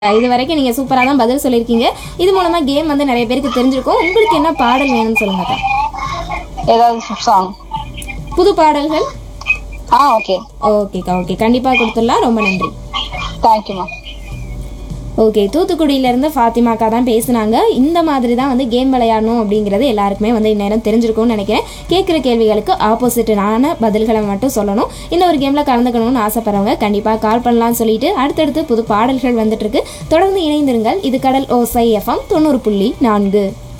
இது வரைக்கும் நீங்கள் சூப்பராக தான் பதில் சொல்லியிருக்கீங்க இது மூலமாக கேம் வந்து நிறைய பேருக்கு தெரிஞ்சிருக்கும் உங்களுக்கு என்ன பாடல் வேணும்னு சொல்லுங்கக்கா ஏதாவது சாங் புது பாடல்கள் ஆ ஓகே ஓகேக்கா ஓகே கண்டிப்பாக கொடுத்துடலாம் ரொம்ப நன்றி தேங்க்யூம்மா ஓகே தூத்துக்குடியிலேருந்து ஃபாத்திமாக்கா தான் பேசுனாங்க இந்த மாதிரி தான் வந்து கேம் விளையாடணும் அப்படிங்கிறது எல்லாருக்குமே வந்து இந்நேரம் தெரிஞ்சிருக்கும்னு நினைக்கிறேன் கேட்குற கேள்விகளுக்கு ஆப்போசிட்டான பதில்களை மட்டும் சொல்லணும் இந்த ஒரு கேமில் கலந்துக்கணும்னு ஆசைப்படுறவங்க கண்டிப்பாக கால் பண்ணலாம்னு சொல்லிட்டு அடுத்தடுத்து புது பாடல்கள் வந்துட்டு இருக்கு தொடர்ந்து இணைந்திருங்கள் இது கடல் ஓசை எஃப்எம் தொண்ணூறு புள்ளி நான்கு